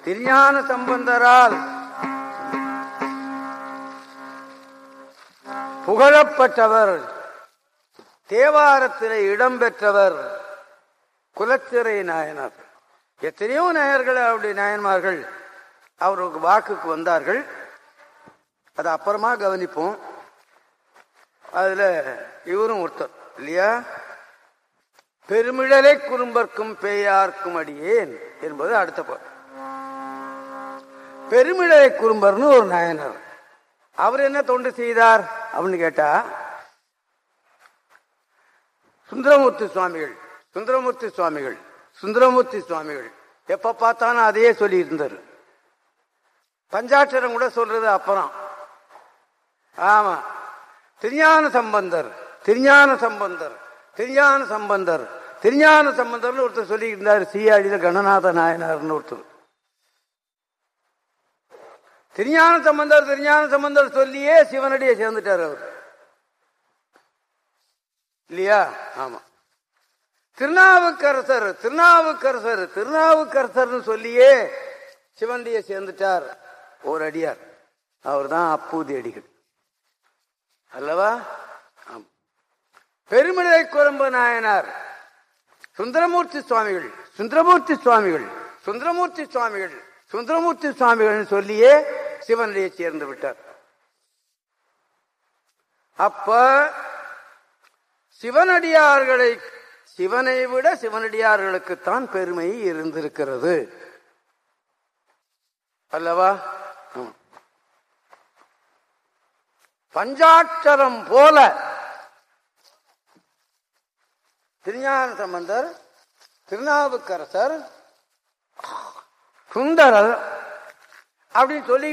திருஞான சம்பந்தரால் புகழப்பட்டவர் தேவாரத்திலே இடம்பெற்றவர் குலச்சிறை நாயனார் எத்தனையோ நாயர்கள் அவருடைய நாயன்மார்கள் அவருக்கு வாக்குக்கு வந்தார்கள் அது அப்புறமா கவனிப்போம் அதுல இவரும் ஒருத்தர் இல்லையா பெருமிழலை குறும்பர்க்கும் பேயார்க்கும் அடியேன் என்பது அடுத்த பாட்டு பெருமிழலை குறும்பர்னு ஒரு நாயனர் அவர் என்ன தொண்டு செய்தார் அப்படின்னு கேட்டா சுந்தரமூர்த்தி சுவாமிகள் சுந்தரமூர்த்தி சுவாமிகள் சுந்தரமூர்த்தி சுவாமிகள் எப்ப பார்த்தாலும் அதையே சொல்லி இருந்தார் பஞ்சாட்சரம் கூட சொல்றது அப்புறம் ஆமா திருஞான சம்பந்தர் திருஞான சம்பந்தர் திருஞான சம்பந்தர் திருஞான சம்பந்தர்னு ஒருத்தர் சொல்லி இருந்தார் சீயாடியில கணநாத நாயனார்னு ஒருத்தர் திருஞான சம்பந்தர் திருஞான சம்பந்தர் சொல்லியே சிவனடியை சேர்ந்துட்டார் அவர் இல்லையா ஆமா திருநாவுக்கரசர் திருநாவுக்கரசர் திருநாவுக்கரசர்னு சொல்லியே சிவனடியை சேர்ந்துட்டார் ஒரு அடியார் அவர் தான் அப்பூதி அடிகள் அல்லவா ஆம். பெருமிழை குரம்பு நாயனார் சுந்தரமூர்த்தி சுவாமிகள் சுந்தரமூர்த்தி சுவாமிகள் சுந்தரமூர்த்தி சுவாமிகள் சுந்தரமூர்த்தி சுவாமிகள் சொல்லியே சிவனடியை சேர்ந்து விட்டார் அப்ப சிவனடியார்களை சிவனை விட சிவனடியார்களுக்குத்தான் பெருமை இருந்திருக்கிறது அல்லவா ம். பஞ்சாட்சரம் போல திருஞான சம்பந்தர் திருநாவுக்கரசர் சுந்தரர் அப்படின்னு சொல்லி